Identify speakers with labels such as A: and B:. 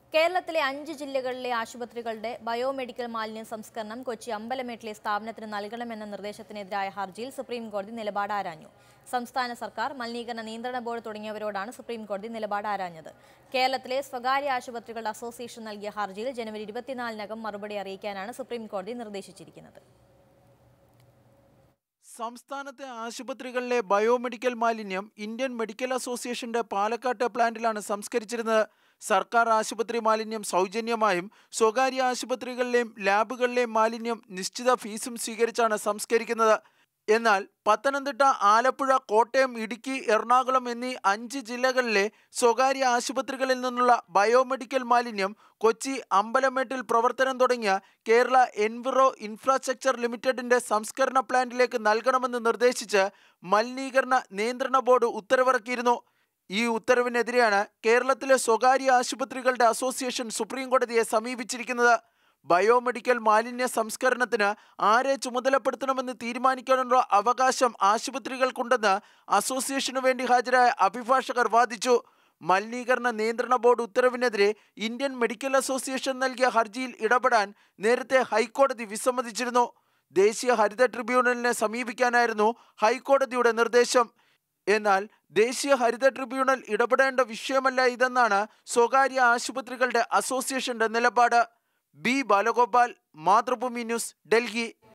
A: കേരളത്തിലെ അഞ്ച് ജില്ലകളിലെ ആശുപത്രികളുടെ ബയോമെഡിക്കൽ മാലിന്യ സംസ്കരണം കൊച്ചി അമ്പലമേട്ടിലെ സ്ഥാപനത്തിന് നൽകണമെന്ന നിർദ്ദേശത്തിനെതിരായ ഹർജിയിൽ സുപ്രീം കോടതി നിലപാട് ആരാഞ്ഞു സംസ്ഥാന സർക്കാർ മലിനീകരണ നിയന്ത്രണ ബോർഡ് തുടങ്ങിയവരോടാണ് സുപ്രീം കോടതി നിലപാട് ആരാഞ്ഞത് കേരളത്തിലെ സ്വകാര്യ ആശുപത്രികളുടെ അസോസിയേഷൻ നൽകിയ ഹർജിയിൽ ജനുവരി ഇരുപത്തിനാലിനകം മറുപടി അറിയിക്കാനാണ് സുപ്രീം കോടതി നിർദ്ദേശിച്ചിരിക്കുന്നത്
B: സംസ്ഥാനത്തെ ആശുപത്രികളിലെ ബയോമെഡിക്കൽ മാലിന്യം ഇന്ത്യൻ മെഡിക്കൽ അസോസിയേഷന്റെ പാലക്കാട്ടെ പ്ലാന്റിലാണ് സംസ്കരിച്ചിരുന്നത് സർക്കാർ ആശുപത്രി മാലിന്യം സൗജന്യമായും സ്വകാര്യ ആശുപത്രികളിലെയും ലാബുകളിലെയും മാലിന്യം നിശ്ചിത ഫീസും സ്വീകരിച്ചാണ് സംസ്കരിക്കുന്നത് എന്നാൽ പത്തനംതിട്ട ആലപ്പുഴ കോട്ടയം ഇടുക്കി എറണാകുളം എന്നീ അഞ്ച് ജില്ലകളിലെ സ്വകാര്യ ആശുപത്രികളിൽ നിന്നുള്ള ബയോമെഡിക്കൽ മാലിന്യം കൊച്ചി അമ്പലമേട്ടിൽ പ്രവർത്തനം തുടങ്ങിയ കേരള എൻവിറോ ഇൻഫ്രാസ്ട്രക്ചർ ലിമിറ്റഡിന്റെ സംസ്കരണ പ്ലാന്റിലേക്ക് നൽകണമെന്ന് നിർദ്ദേശിച്ച് മലിനീകരണ നിയന്ത്രണ ബോർഡ് ഉത്തരവിറക്കിയിരുന്നു ഈ ഉത്തരവിനെതിരെയാണ് കേരളത്തിലെ സ്വകാര്യ ആശുപത്രികളുടെ അസോസിയേഷൻ സുപ്രീം കോടതിയെ സമീപിച്ചിരിക്കുന്നത് ബയോമെഡിക്കൽ മാലിന്യ സംസ്കരണത്തിന് ആരെ ചുമതലപ്പെടുത്തണമെന്ന് തീരുമാനിക്കാനുള്ള അവകാശം ആശുപത്രികൾക്കുണ്ടെന്ന് അസോസിയേഷനു വേണ്ടി ഹാജരായ അഭിഭാഷകർ വാദിച്ചു മലിനീകരണ നിയന്ത്രണ ബോർഡ് ഉത്തരവിനെതിരെ ഇന്ത്യൻ മെഡിക്കൽ അസോസിയേഷൻ നൽകിയ ഹർജിയിൽ ഇടപെടാൻ നേരത്തെ ഹൈക്കോടതി വിസമ്മതിച്ചിരുന്നു ദേശീയ ഹരിത ട്രിബ്യൂണലിനെ സമീപിക്കാനായിരുന്നു ഹൈക്കോടതിയുടെ നിർദ്ദേശം എന്നാൽ ദേശീയ ഹരിത ട്രിബ്യൂണൽ ഇടപെടേണ്ട വിഷയമല്ല ഇതെന്നാണ് സ്വകാര്യ ആശുപത്രികളുടെ അസോസിയേഷന്റെ നിലപാട് ബി ബാലഗോപാൽ മാതൃഭൂമി ന്യൂസ് ഡൽഹി